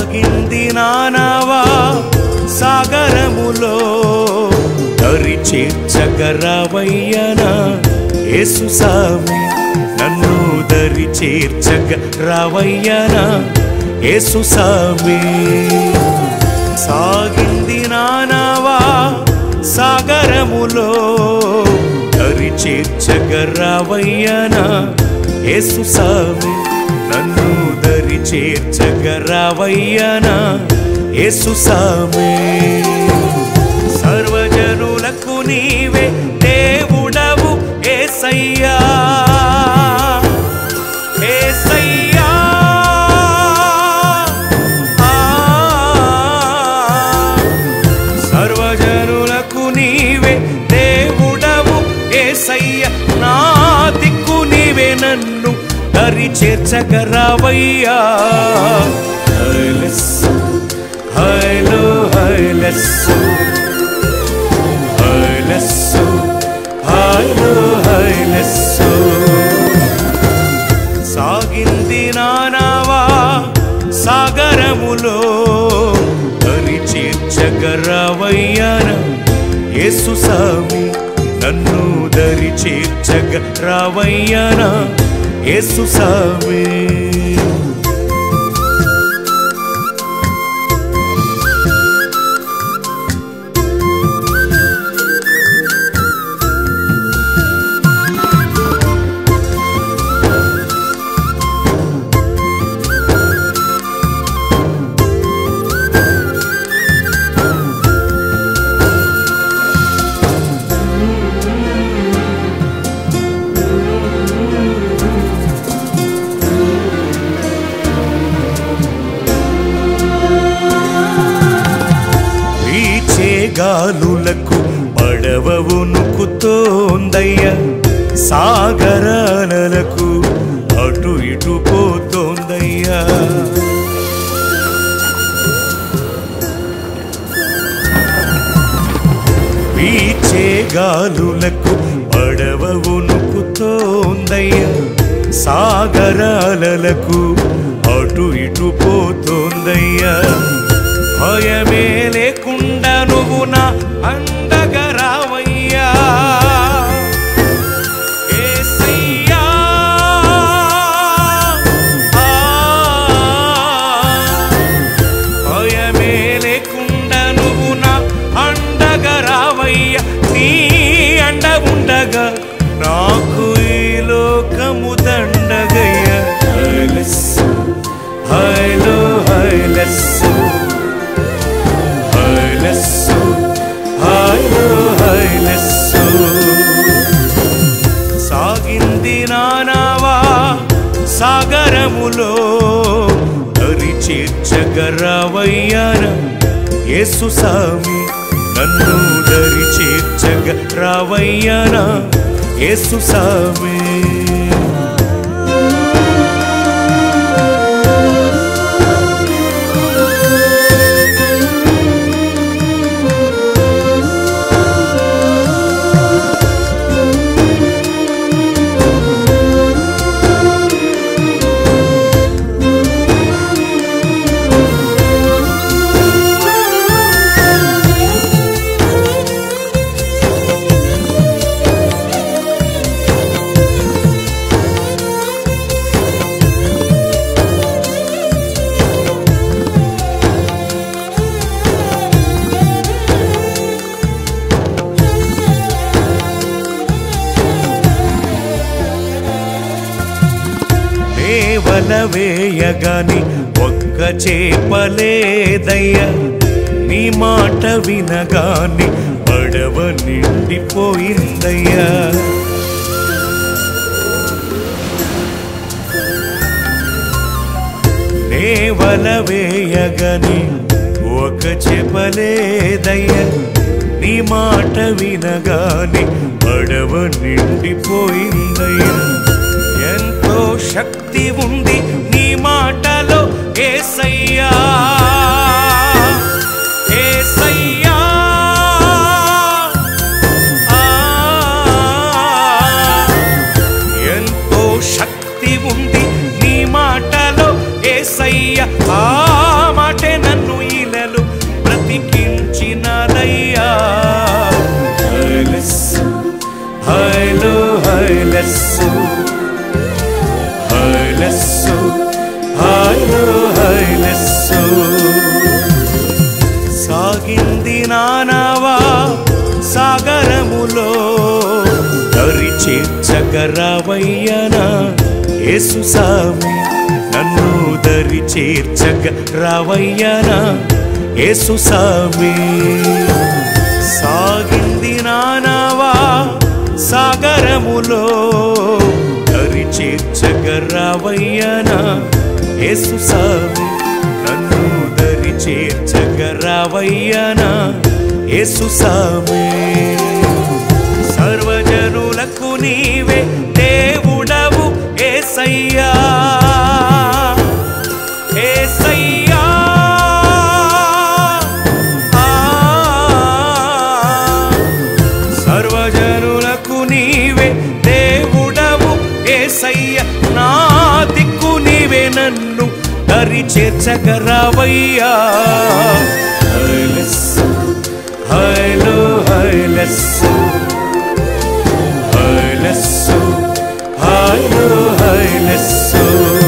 సాగింది నానావా సాగరములో దరి చేర్చగరావయ్యనా యేసు సామి నన్ను దరి చేర్చగ రావయ్యనా యేసు సామి సాగింది నానావా సాగరములో దరి చేర్చగరావయ్యనా యేసు సామి నన్ను దరి చేర్చగరావయ్యనా యేసు సామి సర్వజనులకు నీవే దేవుడవు ఏసయ్యా ఏసయ్యా ఆ, సర్వజనులకు నీవే దేవుడవు ఏసయ్య నా దిక్కు నీవే నన్ను దరి చేర్చగరావయ్యా హైలెస్సు హైలో హైలెస్సు హైలెస్సు హైలో హైలెస్సు సాగింది నానావా సాగరములో దరి చేర్చగరావయ్యాన యేసు సామి నన్ను దరి చేర్చగ రావయ్యాన యేసు సామి వీచే గాలులకు పడవ ఉనుకుతోందయ్య సాగరాలకు అటు ఇటు పోతోందయ్యా వీచే గాలులకు పడవ ఉనుకుతోందయ్య సాగరాలకు అటు ఇటు పోతోందయ్యా భయమే లేకుండా నువ్వు నా అండగా రావయ్యా యేసయ్యా. ఆ, భయమే లేకుండా నువ్వు నా అండగా రావయ్యా నీ అండ ఉండగా నాకు ఈ లోకము దండగయ్యా హైలెస్సు హైలో హైలెస్సు హైలెస్సు హైలో హైలెస్సు సాగింది నానావా సాగరములో దరి చేర్చగరావయ్యాన యేసు సామి నన్ను దరి చేర్చగ రావయ్యాన యేసు సామి వల వేయగాని ఒక్క చేపలేదయ్యా నీ మాట వినగాని పడవ నిండిపోయిందయ్యా నే వల వేయగని ఒక చెప్పలేదయ్యా నీ మాట వినగాని పడవ నిండిపోయిందయ్యా ఎంతో శక్తి ఉంది నీ మాటలో ఏసయ్యా ఏసయ్యా ఆ ఎంతో శక్తి ఉంది నీ మాటలో ఏసయ్య ఆ మాట రావయ్యనా యేసు సామి నన్ను దరి చేర్చగ రావయ్యనా యేసు సామి సాగింది నానావా సాగరములో దరి చేర్చగ రావయ్యనా యేసు సామి నన్ను దరి చేర్చగ రావయ్యనా యేసు సామి సర్వజనులకు నీవే దేవుడవు ఏసయ్యా ఏసయ్యా ఆ, సర్వజనులకు నీవే దేవుడవు ఏసయ్య నా దిక్కు నీవే నన్ను దరి చేర్చగరావయ్యా హైలెస్సు హైలో హైలెస్సు హైలెస్సు హైలో హైలెస్సు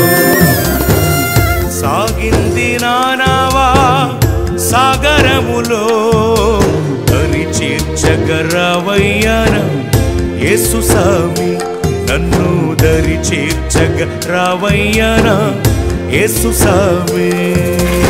సాగింది నానావా సాగరములో హరి చేర్చగరావయ్యాన యేసు సామి నన్ను దరి చేర్చగ రావయ్యాన యేసు సామి